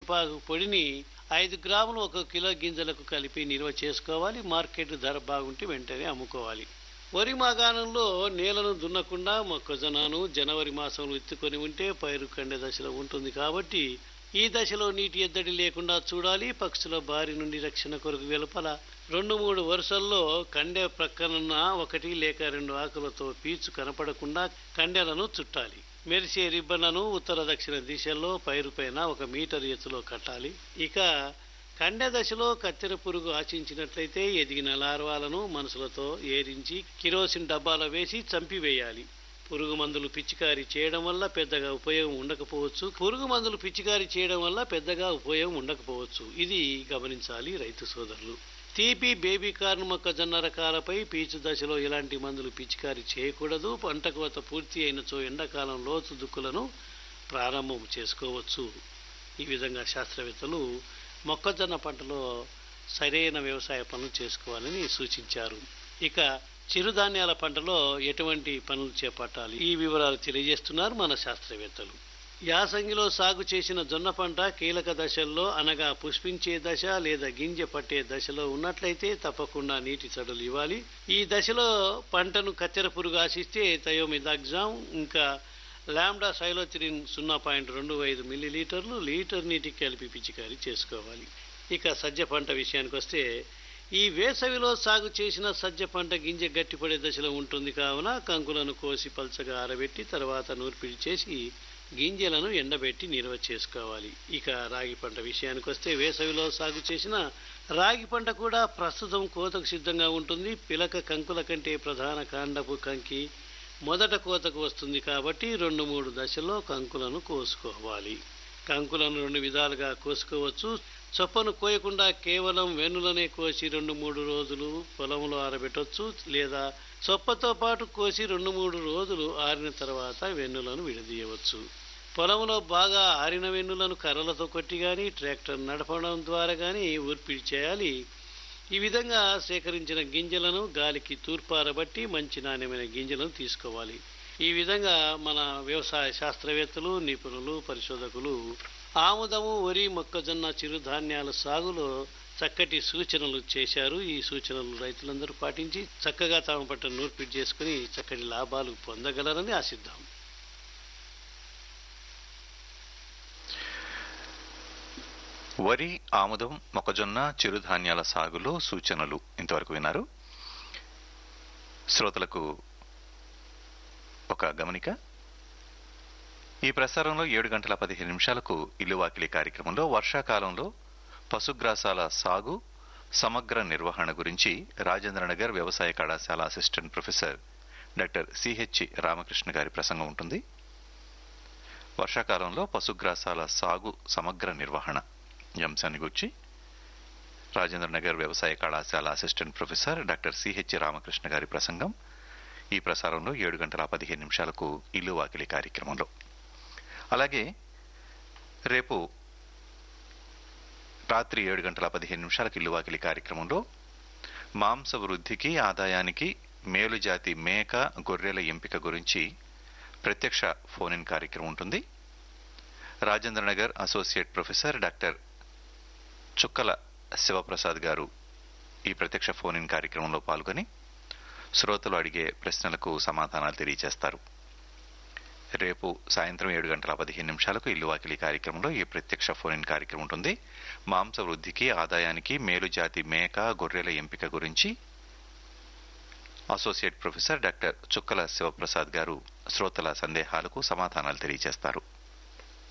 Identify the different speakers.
Speaker 1: వేపాకు పొడిని ఐదు గ్రాములు ఒక కిలో గింజలకు కలిపి నిల్వ చేసుకోవాలి మార్కెట్ ధర బాగుంటే వెంటనే అమ్ముకోవాలి వరి మాగాణంలో నేలను దున్నకుండా మొక్కజొన్నను జనవరి మాసంలో ఎత్తుకొని ఉంటే పైరు కండే దశలో ఉంటుంది కాబట్టి ఈ దశలో నీటి ఎద్దడి లేకుండా చూడాలి పక్షుల బారి నుండి రక్షణ కొరకు వెలుపల రెండు మూడు వరుసల్లో కండె ప్రక్కనున్న ఒకటి లేక రెండు ఆకులతో పీచు కనపడకుండా కండెలను చుట్టాలి మెరిసే రిబ్బన్లను ఉత్తర దక్షిణ దిశల్లో పైరుపైన ఒక మీటర్ ఎత్తులో కట్టాలి ఇక కండె దశలో కత్తెర పురుగు ఆశించినట్లయితే ఎదిగిన లార్వాలను మనసులతో ఏరించి కిరోసిన్ డబ్బాలో వేసి చంపివేయాలి పురుగు మందులు పిచికారీ చేయడం వల్ల పెద్దగా ఉపయోగం ఉండకపోవచ్చు పురుగు మందులు పిచికారీ చేయడం వల్ల పెద్దగా ఉపయోగం ఉండకపోవచ్చు ఇది గమనించాలి రైతు సోదరులు తీపి బేబీ కార్న్ మొక్కజొన్న రకాలపై పీచు దశలో ఎలాంటి మందులు పిచికారీ చేయకూడదు పంట కోత పూర్తి అయినచో ఎండాకాలం లోతు దుక్కులను ప్రారంభం చేసుకోవచ్చు ఈ విధంగా శాస్త్రవేత్తలు మొక్కజొన్న పంటలో సరైన వ్యవసాయ పనులు చేసుకోవాలని సూచించారు ఇక చిరుధాన్యాల పంటలో ఎటువంటి పనులు చేపట్టాలి ఈ వివరాలు తెలియజేస్తున్నారు మన శాస్త్రవేత్తలు యాసంగిలో సాగు చేసిన జొన్న పంట కీలక దశల్లో అనగా పుష్పించే దశ లేదా గింజ పట్టే దశలో ఉన్నట్లయితే తప్పకుండా నీటి చడులు ఇవ్వాలి ఈ దశలో పంటను కత్తెర పురుగు ఆశిస్తే థయోమిదాగ్జామ్ ఇంకా లాంబ్డా సైలోథిరిన్ సున్నా పాయింట్ రెండు ఐదు మిల్లీలీటర్లు లీటర్ నీటికి కలిపి పిచికారీ చేసుకోవాలి ఇక సజ్జ పంట విషయానికి వస్తే ఈ వేసవిలో సాగు చేసిన సజ్జ పంట గింజ గట్టిపడే దశలో ఉంటుంది కావున కంకులను కోసి పల్చగా ఆరబెట్టి తర్వాత నూర్పిడి చేసి గింజలను ఎండబెట్టి నిల్వ చేసుకోవాలి ఇక రాగి పంట విషయానికి వస్తే వేసవిలో సాగు చేసిన రాగి పంట కూడా ప్రస్తుతం కోతకు సిద్ధంగా ఉంటుంది పిలక కంకుల కంటే ప్రధాన కాండపు కంకి మొదట కోతకు వస్తుంది కాబట్టి రెండు మూడు దశల్లో కంకులను కోసుకోవాలి కంకులను రెండు విధాలుగా కోసుకోవచ్చు చొప్పను కోయకుండా కేవలం వెన్నులనే కోసి రెండు మూడు రోజులు పొలంలో ఆరబెట్టవచ్చు లేదా చొప్పతో పాటు కోసి రెండు మూడు రోజులు ఆరిన తర్వాత వెన్నులను విడదీయవచ్చు పొలంలో బాగా ఆరిన వెన్నులను కర్రలతో కొట్టి కానీ ట్రాక్టర్ నడపడం ద్వారా కానీ ఊర్పిడి చేయాలి ఈ విధంగా సేకరించిన గింజలను గాలికి తూర్పారబట్టి మంచి నాణ్యమైన గింజలను తీసుకోవాలి ఈ విధంగా మన వ్యవసాయ శాస్త్రవేత్తలు నిపుణులు పరిశోధకులు ఆముదము వరి మొక్కజొన్న చిరుధాన్యాల సాగులో చక్కటి సూచనలు చేశారు ఈ సూచనలు రైతులందరూ పాటించి చక్కగా తమ పట్ల నూర్పిడి చేసుకుని చక్కటి లాభాలు పొందగలరని ఆశిద్దాం
Speaker 2: వరి ఆముదం మొక్కజొన్న చిరుధాన్యాల సాగులో సూచనలు ఇంతవరకు విన్నారు శ్రోతలకు ఒక గమనిక ఈ ప్రసారంలో ఏడు గంటల పదిహేను నిమిషాలకు ఇల్లు వాకిలి కార్యక్రమంలో వర్షాకాలంలో పశుగ్రాసాల సాగు సమగ్ర నిర్వహణ గురించి రాజేంద్రనగర్ వ్యవసాయ కళాశాల assistant professor doctor CH Ramakrishna గారి ప్రసంగం ఉంటుంది వర్షాకాలంలో పశుగ్రాసాల సాగు సమగ్ర నిర్వహణ ఈ అంశాన్ని గురించి రాజేంద్రనగర్ వ్యవసాయ కళాశాల assistant professor doctor CH Ramakrishna గారి ప్రసంగం ఈ ప్రసారంలో ఏడు గంటల పదిహేను నిమిషాలకు ఇల్లు వాకిలి కార్యక్రమంలో అలాగే రేపు రాత్రి ఏడు గంటల పదిహేను నిమిషాలకు ఇల్లు వాకిలి కార్యక్రమంలో మాంస వృద్ధికి ఆదాయానికి మేలుజాతి మేక గొర్రెల ఎంపిక గురించి ప్రత్యక్ష ఫోన్ ఇన్ కార్యక్రమం ఉంటుంది రాజేంద్రనగర్ అసోసియేట్ ప్రొఫెసర్ డాక్టర్ చుక్కల శివప్రసాద్ గారు ఈ ప్రత్యక్ష ఫోన్ ఇన్ కార్యక్రమంలో పాల్గొని శ్రోతలు అడిగే ప్రశ్నలకు సమాధానాలు తెలియజేస్తారు రేపు సాయంత్రం ఏడు గంటల పదిహేను నిమిషాలకు ఇల్లు వాకిలి కార్యక్రమంలో ఈ ప్రత్యక్ష ఫోన్ ఇన్ కార్యక్రమం ఉంటుంది మాంస వృద్ధికి ఆదాయానికి మేలుజాతి మేక గొర్రెల ఎంపిక గురించి అసోసియేట్ ప్రొఫెసర్ డాక్టర్ చుక్కల శివప్రసాద్ గారు శ్రోతల సందేహాలకు సమాధానాలు తెలియజేస్తారు